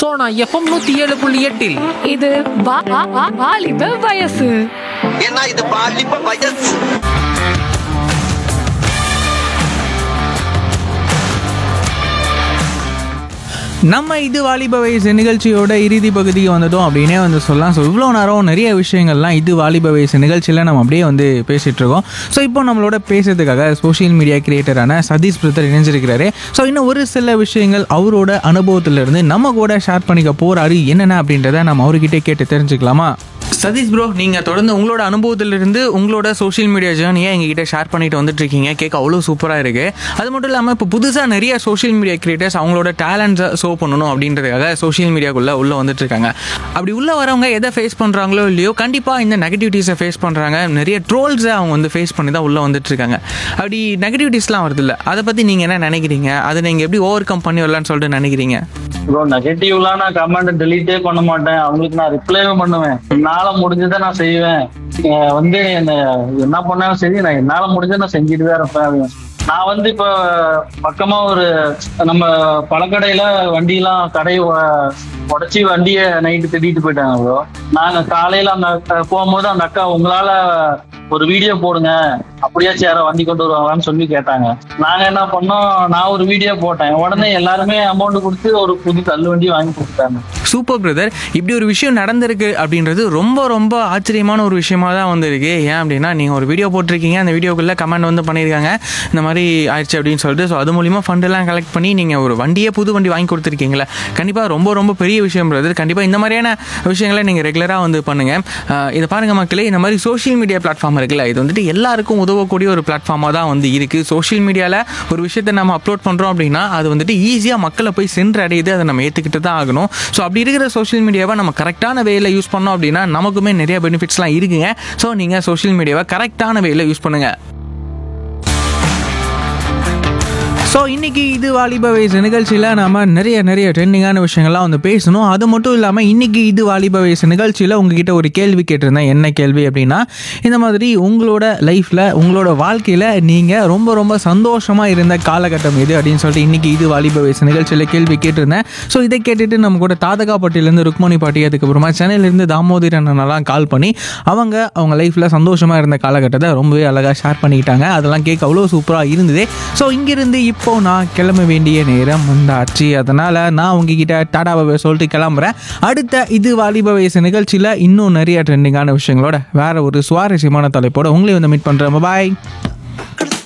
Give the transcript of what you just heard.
Sona FM நூத்தி ஏழு புள்ளி எட்டில் இது வா- வா- வா- வாலிப வயசு ஏன்னா இது பாலிப்ப வயசு நம்ம இது வாலிப வயசு நிகழ்ச்சியோட இறுதி பகுதிக்கு வந்துட்டோம் அப்படின்னே வந்து சொல்லலாம் ஸோ இவ்வளோ நேரம் நிறைய விஷயங்கள்லாம் இது வாலிப வயசு நிகழ்ச்சியில் நம்ம அப்படியே வந்து பேசிகிட்டு இருக்கோம் ஸோ இப்போ நம்மளோட பேசுறதுக்காக சோஷியல் மீடியா கிரியேட்டரான சதீஷ் பிரதர் இணைஞ்சிருக்கிறாரு ஸோ இன்னும் ஒரு சில விஷயங்கள் அவரோட அனுபவத்திலிருந்து நம்ம கூட ஷேர் பண்ணிக்க போகிறாரு என்னென்ன அப்படின்றத நம்ம அவர்கிட்ட கேட்டு தெரிஞ்சுக்கலாமா சதீஷ் ப்ரோ நீங்கள் தொடர்ந்து உங்களோட அனுபவத்திலிருந்து உங்களோட சோஷியல் மீடியா ஜேர்னியை எங்ககிட்ட ஷேர் பண்ணிட்டு வந்துட்டு இருக்கீங்க கேட்க அவ்வளோ சூப்பராக இருக்குது அது மட்டும் இல்லாமல் இப்போ புதுசாக நிறைய சோஷியல் மீடியா கிரியேட்டர்ஸ் அவங்களோட டேலண்ட்ஸை ஷோ பண்ணணும் அப்படின்றதுக்காக சோஷியல் மீடியாக்குள்ளே உள்ளே வந்துட்டு இருக்காங்க அப்படி உள்ளே வரவங்க எதை ஃபேஸ் பண்ணுறாங்களோ இல்லையோ கண்டிப்பாக இந்த நெகட்டிவிட்டிஸை ஃபேஸ் பண்ணுறாங்க நிறைய ட்ரோல்ஸை அவங்க வந்து ஃபேஸ் பண்ணி தான் உள்ளே வந்துட்டு இருக்காங்க அப்படி நெகட்டிவிட்டிஸ்லாம் வருது இல்லை அதை பற்றி நீங்கள் என்ன நினைக்கிறீங்க அதை நீங்கள் எப்படி ஓவர் கம் பண்ணி வரலான்னு சொல்லிட்டு நினைக்கிறீங்க ப்ரோ நெகட்டிவ்லாம் நான் கமெண்ட் டெலீட்டே பண்ண மாட்டேன் அவங்களுக்கு நான் ரிப்ளைவே பண்ணுவேன் என்னால முடிஞ்சதை நான் செய்வேன் அஹ் வந்து என்ன என்ன பண்ணாலும் சரி நான் என்னால முடிஞ்சதை நான் செஞ்சுட்டு தான் இருப்பேன் நான் வந்து இப்ப பக்கமா ஒரு நம்ம பழக்கடையில வண்டியெல்லாம் கடை உடச்சி வண்டியை நைட்டு திட்டிட்டு போயிட்டாங்க ப்ரோ நாங்க காலையில அந்த அக்கா- போகும்போது அந்த அக்கா உங்களால ஒரு வீடியோ போடுங்க அப்படியாச்சும் யாரோ வண்டி கொண்டு வருவாங்களான்னு சொல்லி கேட்டாங்க நாங்க என்ன பண்ணோம் நான் ஒரு வீடியோ போட்டேன் உடனே எல்லாருமே அமௌண்ட் கொடுத்து ஒரு புது தள்ளு வண்டி வாங்கி கொடுத்தாங்க சூப்பர் பிரதர் இப்படி ஒரு விஷயம் நடந்திருக்கு அப்படின்றது ரொம்ப ரொம்ப ஆச்சரியமான ஒரு விஷயமா தான் வந்திருக்கு ஏன் அப்படின்னா நீங்கள் ஒரு வீடியோ போட்டிருக்கீங்க அந்த வீடியோக்குள்ளே கமெண்ட் வந்து பண்ணியிருக்காங்க இந்த மாதிரி ஆயிடுச்சு அப்படின்னு சொல்லிட்டு ஸோ அது மூலிமா ஃபண்டெல்லாம் கலெக்ட் பண்ணி நீங்கள் ஒரு வண்டியே புது வண்டி வாங்கி கொடுத்துருக்கீங்களே கண்டிப்பாக ரொம்ப ரொம்ப பெரிய விஷயம் பிரதர் கண்டிப்பாக இந்த மாதிரியான விஷயங்களை நீங்கள் ரெகுலராக வந்து பண்ணுங்கள் இதை பாருங்கள் மக்களே இந்த மாதிரி சோஷியல் மீடியா பிளாட்ஃபார்ம் இருக்குல்ல இது வந்துட்டு எல்லாருக்கும் உதவக்கூடிய ஒரு பிளாட்ஃபார்மாக தான் வந்து இருக்குது சோஷியல் மீடியாவில் ஒரு விஷயத்தை நம்ம அப்லோட் பண்ணுறோம் அப்படின்னா அது வந்துட்டு ஈஸியாக மக்களை போய் சென்றடையுது அதை நம்ம ஏற்றுக்கிட்டு தான் ஆகணும் ஸோ அப்படி இருக்கிற சோஷியல் மீடியாவை நம்ம கரெக்டான வேயில் யூஸ் பண்ணோம் அப்படின்னா நமக்குமே நிறைய பெனிஃபிட்ஸ்லாம் இருக்குங்க ஸோ நீங்கள் சோஷியல் மீடியாவை கரெக்டான வேயில் யூஸ் பண்ணுங்கள் ஸோ இன்னைக்கு இது வாலிப வயசு நிகழ்ச்சியில் நம்ம நிறைய நிறைய ட்ரெண்டிங்கான விஷயங்கள்லாம் வந்து பேசணும் அது மட்டும் இல்லாமல் இன்னைக்கு இது வாலிப வயசு நிகழ்ச்சியில் உங்ககிட்ட ஒரு கேள்வி கேட்டிருந்தேன் என்ன கேள்வி அப்படின்னா இந்த மாதிரி உங்களோட லைஃப்பில் உங்களோட வாழ்க்கையில் நீங்கள் ரொம்ப ரொம்ப சந்தோஷமாக இருந்த காலகட்டம் எது அப்படின்னு சொல்லிட்டு இன்னைக்கு இது வாலிப வயசு நிகழ்ச்சியில் கேள்வி கேட்டிருந்தேன் ஸோ இதை கேட்டுட்டு நம்ம கூட தாதகாப்பட்டிலேருந்து ருக்மணி பாட்டி அதுக்கப்புறமா சென்னையிலேருந்து தாமோதர் அண்ணனெல்லாம் கால் பண்ணி அவங்க அவங்க லைஃப்பில் சந்தோஷமாக இருந்த காலகட்டத்தை ரொம்பவே அழகாக ஷேர் பண்ணிக்கிட்டாங்க அதெல்லாம் கேட்க அவ்வளோ சூப்பராக இருந்தது ஸோ இங்கிருந்து இப்போ நான் கிளம்ப வேண்டிய நேரம் வந்தாச்சு அதனால் நான் உங்ககிட்ட டாடா பாபா சொல்லிட்டு கிளம்புறேன் அடுத்த இது வாலிப வயசு நிகழ்ச்சியில் இன்னும் நிறைய ட்ரெண்டிங்கான விஷயங்களோட வேற ஒரு சுவாரஸ்யமான தலைப்போட உங்களை வந்து மீட் பண்ணுறேன் பாய்